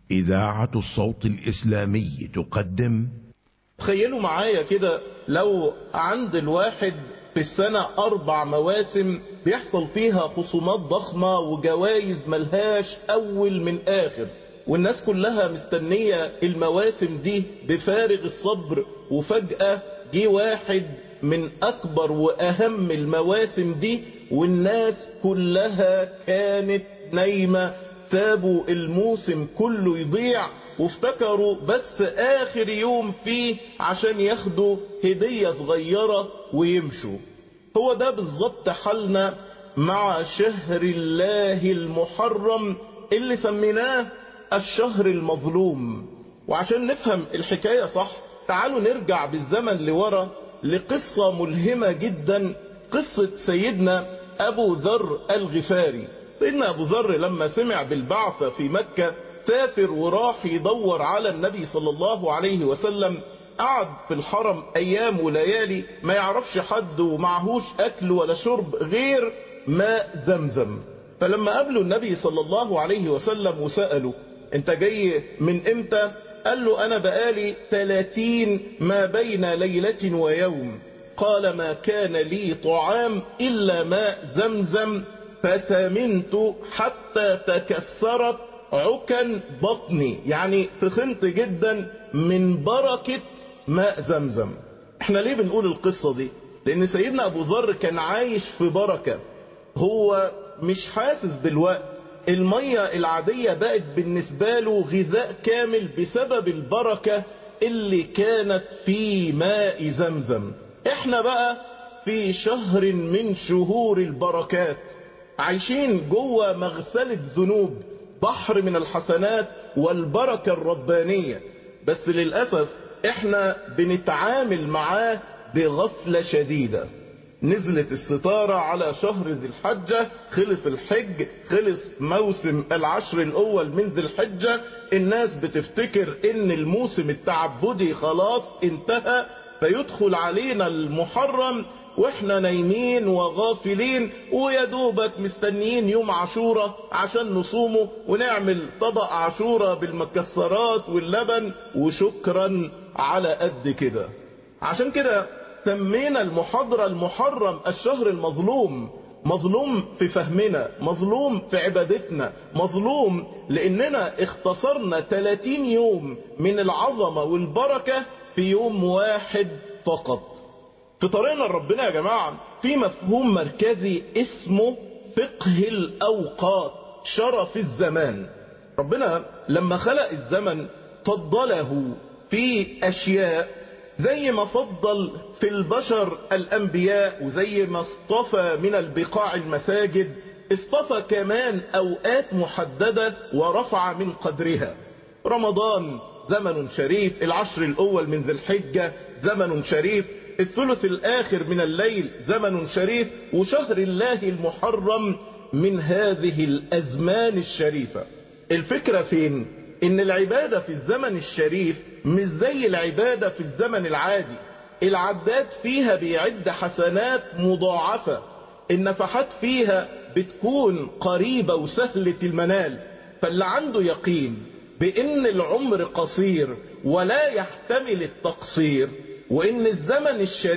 إذاعة الصوت الإسلامي تقدم تخيلوا معايا كده لو عند الواحد في السنة أربع مواسم بيحصل فيها خصومات ضخمة وجوائز ملهاش أول من آخر والناس كلها مستنية المواسم دي بفارغ الصبر وفجأة جه واحد من أكبر وأهم المواسم دي والناس كلها كانت نايمة سابوا الموسم كله يضيع وافتكروا بس آخر يوم فيه عشان ياخدوا هدية صغيرة ويمشوا هو ده بالظبط حالنا مع شهر الله المحرم اللي سميناه الشهر المظلوم وعشان نفهم الحكاية صح تعالوا نرجع بالزمن لورا لقصة ملهمة جدا قصة سيدنا أبو ذر الغفاري سيدنا أبو ذر لما سمع بالبعثة في مكة سافر وراح يدور على النبي صلى الله عليه وسلم قعد في الحرم أيام وليالي ما يعرفش حد ومعهوش أكل ولا شرب غير ماء زمزم فلما قابله النبي صلى الله عليه وسلم وسأله انت جاي من امتى قال له انا بقالي 30 ما بين ليلة ويوم قال ما كان لي طعام الا ماء زمزم فسمنت حتى تكسرت عكن بطني يعني تخنت جدا من بركة ماء زمزم احنا ليه بنقول القصة دي لان سيدنا ابو ذر كان عايش في بركة هو مش حاسس بالوقت المية العادية بقت بالنسبة له غذاء كامل بسبب البركة اللي كانت في ماء زمزم احنا بقى في شهر من شهور البركات عايشين جوه مغسلة ذنوب بحر من الحسنات والبركة الربانية بس للأسف احنا بنتعامل معاه بغفلة شديدة نزلت الستارة على شهر ذي الحجة خلص الحج خلص موسم العشر الأول من ذي الحجة الناس بتفتكر ان الموسم التعبدي خلاص انتهى فيدخل علينا المحرم واحنا نايمين وغافلين ويا دوبك مستنيين يوم عاشورة عشان نصومه ونعمل طبق عاشورة بالمكسرات واللبن وشكرا على قد كده عشان كده سمينا المحاضرة المحرم الشهر المظلوم مظلوم في فهمنا مظلوم في عبادتنا مظلوم لاننا اختصرنا 30 يوم من العظمة والبركة في يوم واحد فقط في طريقنا لربنا يا جماعة في مفهوم مركزي اسمه فقه الأوقات شرف الزمان ربنا لما خلق الزمن فضله في أشياء زي ما فضل في البشر الأنبياء وزي ما اصطفى من البقاع المساجد اصطفى كمان أوقات محددة ورفع من قدرها رمضان زمن شريف العشر الأول من ذي الحجة زمن شريف الثلث الآخر من الليل زمن شريف وشهر الله المحرم من هذه الأزمان الشريفة الفكرة فين؟ إن العبادة في الزمن الشريف مش زي العبادة في الزمن العادي العداد فيها بيعد حسنات مضاعفة النفحات فيها بتكون قريبة وسهلة المنال فاللي عنده يقين بإن العمر قصير ولا يحتمل التقصير وإن الزمن الشريف